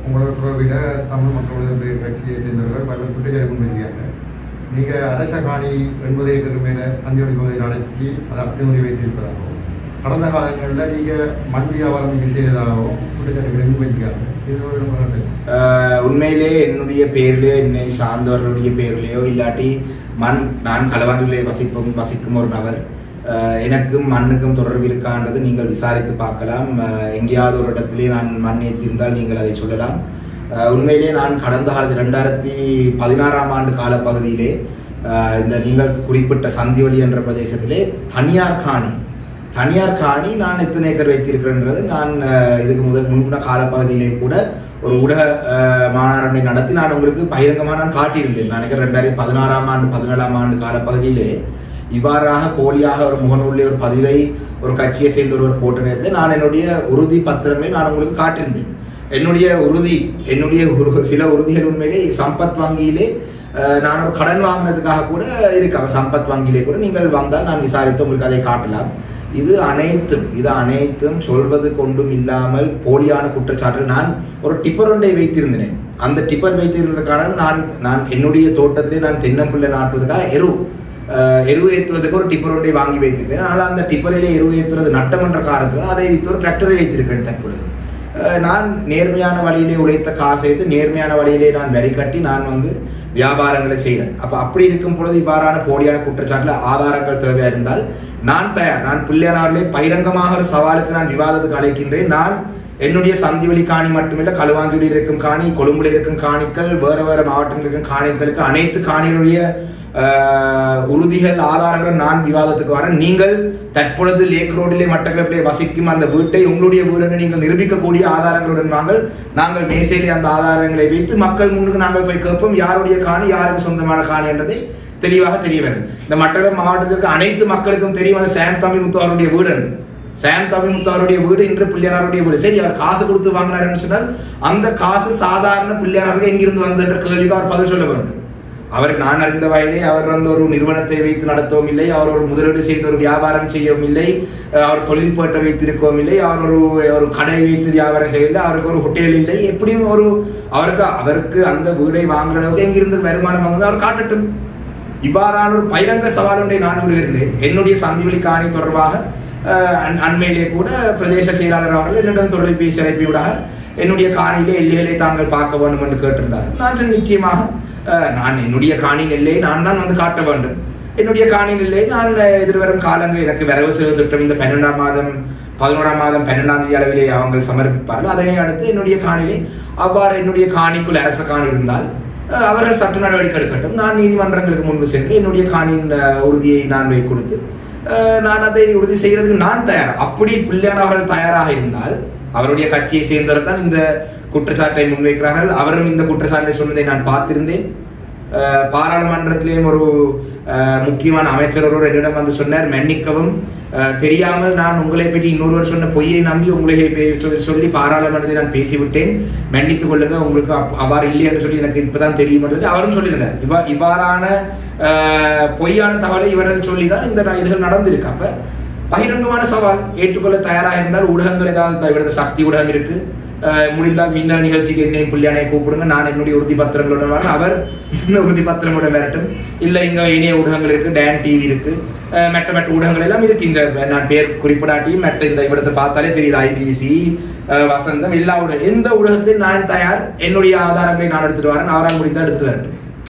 உங்களை விட தமிழ் மக்களுடைய கட்சியை சேர்ந்தவர்கள் பல குற்றச்சாட்டு முன்வைக்கிறாங்க நீங்கள் அரச காணி எண்பது ஏக்கர் மேலே சந்தியோடி பகுதியில் அடைச்சி அதை அத்துமுறை வைத்திருப்பதாகவும் கடந்த காலங்களில் நீங்கள் மண் வியாபாரம் நீங்கள் செய்ததாகவும் குற்றச்சாட்டுகளை முன்வைக்கிறாங்க இது ஒரு முரட்டு. ஆஹ் உண்மையிலே என்னுடைய பேர்லயோ என்னை சார்ந்தவர்களுடைய பேர்லயோ இல்லாட்டி மண் நான் களவாண்டிலே வசிக்கும் வசிக்கும் ஒரு நபர் ஆஹ் எனக்கும் மண்ணுக்கும் தொடர்பு இருக்கான்றது நீங்கள் விசாரித்து பார்க்கலாம் ஆஹ் எங்கேயாவது ஒரு இடத்திலே நான் மண் ஏற்றிருந்தால் நீங்கள் அதை சொல்லலாம் ஆஹ் உண்மையிலே நான் கடந்த காலத்தில் ரெண்டாயிரத்தி பதினாறாம் ஆண்டு காலப்பகுதியிலே ஆஹ் இந்த நீங்கள் குறிப்பிட்ட சந்திவழி என்ற பிரதேசத்திலே தனியார் காணி தனியார் காணி நான் எத்தனை ஏக்கர் வைத்திருக்கிறேன்றது நான் அஹ், இதுக்கு முதல் முன்புன காலப்பகுதியிலே கூட ஒரு ஊடக அஹ், மாநாடு நடத்தி நான் உங்களுக்கு பகிரங்கமாக நான் காட்டியிருந்தேன் நான் நினைக்கிறேன் ரெண்டாயிரத்தி பதினாறாம் ஆண்டு பதினேழாம் ஆண்டு காலப்பகுதியிலே இவ்வாறாக போலியாக ஒரு முகநூலில் ஒரு பதிவை ஒரு கட்சியை சேர்ந்த ஒருவர் போட்ட நேரத்தில் நான் என்னுடைய உறுதி பத்திரங்களை நான் உங்களுக்கு காட்டியிருந்தேன் என்னுடைய உறுதி என்னுடைய உரு- சில உறுதிகள் உண்மையிலே சம்பத் வங்கியிலே அஹ், நான் ஒரு கடன் வாங்கினதுக்காக கூட இருக்கு அப்ப சம்பத் வங்கியிலே கூட நீங்கள் வந்தால் நான் விசாரித்து உங்களுக்கு அதை காட்டலாம் இது அனைத்தும் இது அனைத்தும் சொல்வது கொண்டும் இல்லாமல் போலியான குற்றச்சாட்டுகள் நான் ஒரு டிப்பர் ஒன்றை வைத்திருந்தேன் அந்த டிப்பர் வைத்திருந்த காரணம் நான் நான் என்னுடைய தோட்டத்திலே நான் தென்னம்பிள்ளை நாட்டுவதற்காக எரு அஹ், எரு ஏற்றுவதற்கு ஒரு டிப்பர் ஒன்றை வாங்கி வைத்திருந்தேன் ஆனால் அந்த டிப்பரிலே எரு ஏற்றுறது நட்டம் என்ற காரணத்தில் அதை வித்து ஒரு டிராக்டரை வைத்திருக்கிறேன் தற்பொழுது அஹ், நான் நேர்மையான வழியிலே உழைத்த காசை எடுத்து நேர்மையான வழியிலே நான் வரி கட்டி நான் வந்து வியாபாரங்களை செய்கிறேன் அப்ப அப்படி இருக்கும் பொழுது இவ்வாறான போலியான குற்றச்சாட்டுல ஆதாரங்கள் தேவையா இருந்தால் நான் தயார் நான் பிள்ளையானாரிலே பகிரங்கமாக ஒரு சவாலுக்கு நான் விவாதத்துக்கு அழைக்கின்றேன் நான் என்னுடைய சந்திவெளி காணி மட்டுமில்ல களுவாஞ்சுடியில் இருக்கும் காணி கொழும்புல இருக்கும் காணிகள் வேற வேற மாவட்டங்களில் இருக்கும் காணிகளுக்கு அனைத்து காணிகளுடைய ஆஹ், உறுதிகள் ஆதாரங்கள் நான் விவாதத்துக்கு வரேன் நீங்கள் தற்பொழுது லேக் ரோடிலே மட்டக்களப்பிலே வசிக்கும் அந்த வீட்டை உங்களுடைய வீடு நீங்கள் நிரூபிக்கக்கூடிய ஆதாரங்களுடன் வாங்கள் நாங்கள் மேசையிலே அந்த ஆதாரங்களை வைத்து மக்கள் முன்னுக்கு நாங்கள் போய் கேட்போம் யாருடைய காணி யாருக்கு சொந்தமான காணி என்றதை தெளிவாக தெரிய வரும் இந்த மட்டக்களப்பு மாவட்டத்திற்கு அனைத்து மக்களுக்கும் தெரியும் அந்த சாம் தம்பி முத்து அவருடைய வீடு என்று சாம் தம்பி முத்து அவருடைய வீடு இன்று பிள்ளையாருடைய வீடு சரி அவர் காசு கொடுத்து வாங்கினாருன்னு சொன்னால் அந்த காசு சாதாரண பிள்ளையாருக்கு எங்கிருந்து வந்தது என்ற கேள்விக்கு அவர் பதில் சொல்ல வேண்டும் அவருக்கு நான் அறிந்த வகையிலே அவர் வந்து ஒரு நிறுவனத்தை வைத்து நடத்தவும் இல்லை அவர் ஒரு முதலீடு செய்து ஒரு வியாபாரம் செய்யவும் இல்லை அஹ் அவர் தொழில் பேட்டை வைத்திருக்கவும் இல்லை அவர் ஒரு ஒரு கடை வைத்து வியாபாரம் செய்யவில்லை அவருக்கு ஒரு ஹோட்டல் இல்லை எப்படியும் ஒரு அவருக்கு அவருக்கு அந்த வீடை வாங்குற அளவுக்கு எங்கிருந்து வருமானம் வந்தது அவர் காட்டட்டும் இவ்வாறான ஒரு பகிரங்க சவால் ஒன்றை நான் விடுகிறேன் என்னுடைய சந்திவெளி காணி தொடர்பாக அஹ், அண்- அண்மையிலே கூட பிரதேச செயலாளர் அவர்கள் என்னிடம் தொலைபேசி அழைப்பியூடாக என்னுடைய காணியிலே எல்லைகளை தாங்கள் பார்க்க வேண்டும் என்று கேட்டிருந்தார் நான் சொன்னேன், நிச்சயமாக அஹ், நான் என்னுடைய காணியின் எல்லையை நான் தான் வந்து காட்ட வேண்டும் என்னுடைய காணியின் எல்லையை நான் அஹ், எதிர்வரும் காலங்கள் எனக்கு வரவு செலவு திட்டம் இந்த பன்னெண்டாம் மாதம் பதினோராம் மாதம் பன்னெண்டாம் தேதி அளவிலே அவங்க சமர்ப்பிப்பார்கள் அதனை அடுத்து என்னுடைய காணியிலே அவ்வாறு என்னுடைய காணிக்குள் அரச காணி இருந்தால் அஹ், அவர்கள் சட்ட நடவடிக்கை எடுக்கட்டும் நான் நீதிமன்றங்களுக்கு முன்பு சென்று என்னுடைய காணியின் அஹ், உறுதியை நான் வை கொடுத்து அஹ், நான் அதை உறுதி செய்யறதுக்கு நான் தயார் அப்படி பிள்ளையான அவர்கள் தயாராக இருந்தால் அவருடைய கட்சியை சேர்ந்தவர் தான் இந்த குற்றச்சாட்டை முன்வைக்கிறார்கள் அவரும் இந்த குற்றச்சாட்டை சொன்னதை நான் பார்த்திருந்தேன் அஹ், பாராளுமன்றத்திலேயும் ஒரு அஹ், முக்கியமான அமைச்சர் ஒருவர் என்னிடம் வந்து சொன்னார் மன்னிக்கவும் அஹ், தெரியாமல் நான் உங்களை பற்றி இன்னொருவர் சொன்ன பொய்யை நம்பி உங்களை பே- சொல்லி- சொல்லி பாராளுமன்றத்தில் நான் பேசிவிட்டேன் மன்னித்துக் கொள்ளுங்க உங்களுக்கு அப்- அவ்வாறு இல்லை என்று சொல்லி எனக்கு இப்பதான் தெரியும் என்று சொல்லி அவரும் சொல்லியிருந்தார் இவ்வா இவ்வாறான அஹ், பொய்யான தகவலை இவர்கள் சொல்லி தான் இந்த ந- இதுகள் நடந்திருக்கு அப்ப பகிரங்கமான சவால் ஏற்றுக்கொள்ள தயாராக இருந்தால் ஊடகங்கள் ஏதாவது இவரது சக்தி ஊடகம் இருக்கு அஹ் முடிந்தால் மின்னல் நிகழ்ச்சிக்கு என்னையும் பிள்ளையானை கூப்பிடுங்க நான் என்னுடைய உறுதி பத்திரங்களுடன் வரேன் அவர் இந்த உறுதி பத்திரங்களுடன் வரட்டும் இல்லை இங்க இணைய ஊடகங்கள் இருக்கு டேன் டிவி இருக்கு அஹ் மற்ற மற்ற ஊடகங்கள் எல்லாம் இருக்கு இந்த நான் பேர் குறிப்பிடாட்டியும் மற்ற இந்த இவிடத்தை பார்த்தாலே தெரியுது ஐபிசி வசந்தம் எல்லா ஊடகம் எந்த ஊடகத்திலும் நான் தயார் என்னுடைய ஆதாரங்களை நான் எடுத்துட்டு வரேன் அவரால் முடிந்தால் எடுத்துட்டு வரட்டும்